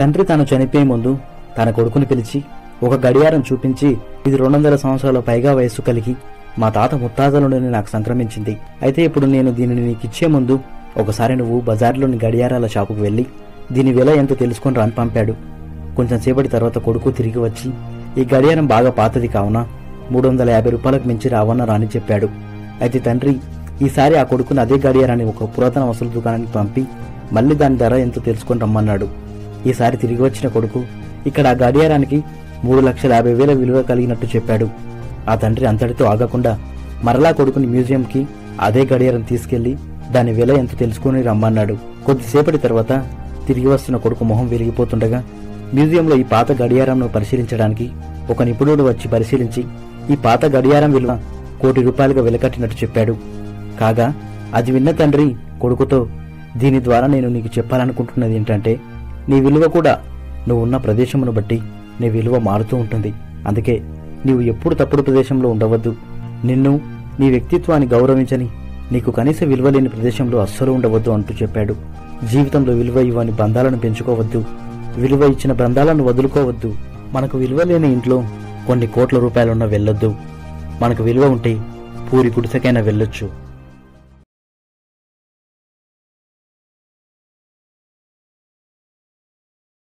తండ్రి తాను చనిపోయే ముందు తన కొడుకుని పిలిచి ఒక గడియారం చూపించి ఇది రెండు వందల సంవత్సరాల పైగా వయస్సు కలిగి మా తాత ముత్తాతల నుండి నాకు సంక్రమించింది అయితే ఇప్పుడు నేను దీనిని నీకు ఇచ్చే ముందు ఒకసారి నువ్వు బజార్లోని గడియారాల షాపుకు వెళ్ళి దీని విల ఎంతో తెలుసుకొని రాని పంపాడు కొంచెం సేపటి తర్వాత కొడుకు తిరిగి వచ్చి ఈ గడియారం బాగా పాతది కావున మూడు వందల యాభై రూపాయలకు మించి రావన్న రాని చెప్పాడు అయితే తండ్రి ఈసారి ఆ కొడుకుని అదే గడియారాన్ని ఒక పురాతన వసూలు దుకాణానికి పంపి మళ్ళీ దాని ధర ఎంతో తెలుసుకొని రమ్మన్నాడు ఈసారి తిరిగి వచ్చిన కొడుకు ఇక్కడ ఆ గడియారానికి మూడు లక్షల యాభై వేల విలువ కలిగినట్టు చెప్పాడు ఆ తండ్రి అంతటితో ఆగకుండా మరలా కొడుకుని మ్యూజియంకి అదే గడియారం తీసుకెళ్లి దాని విల ఎంత తెలుసుకుని రమ్మన్నాడు కొద్దిసేపటి తర్వాత తిరిగి వస్తున్న కొడుకు మొహం వెలిగిపోతుండగా మ్యూజియంలో ఈ పాత గడియారంను పరిశీలించడానికి ఒక నిపుణుడు వచ్చి పరిశీలించి ఈ పాత గడియారం విలువ కోటి రూపాయలుగా వెలకట్టినట్టు చెప్పాడు కాగా అది విన్న తండ్రి కొడుకుతో దీని ద్వారా నేను నీకు చెప్పాలనుకుంటున్నది ఏంటంటే నీ విలువ కూడా నువ్వు ఉన్న ప్రదేశమును బట్టి నీ విలువ మారుతూ ఉంటుంది అందుకే నీవు ఎప్పుడు తప్పుడు ప్రదేశంలో ఉండవద్దు నిన్ను నీ వ్యక్తిత్వాన్ని గౌరవించని నీకు కనీస విలువ లేని ప్రదేశంలో అస్సలు ఉండవద్దు అంటూ చెప్పాడు జీవితంలో విలువ ఇవ్వని బంధాలను పెంచుకోవద్దు విలువ ఇచ్చిన బంధాలను వదులుకోవద్దు మనకు విలువ లేని ఇంట్లో కొన్ని కోట్ల రూపాయలున్న వెళ్ళొద్దు మనకు విలువ ఉంటే పూరి గుడిసెకైనా వెళ్ళొచ్చు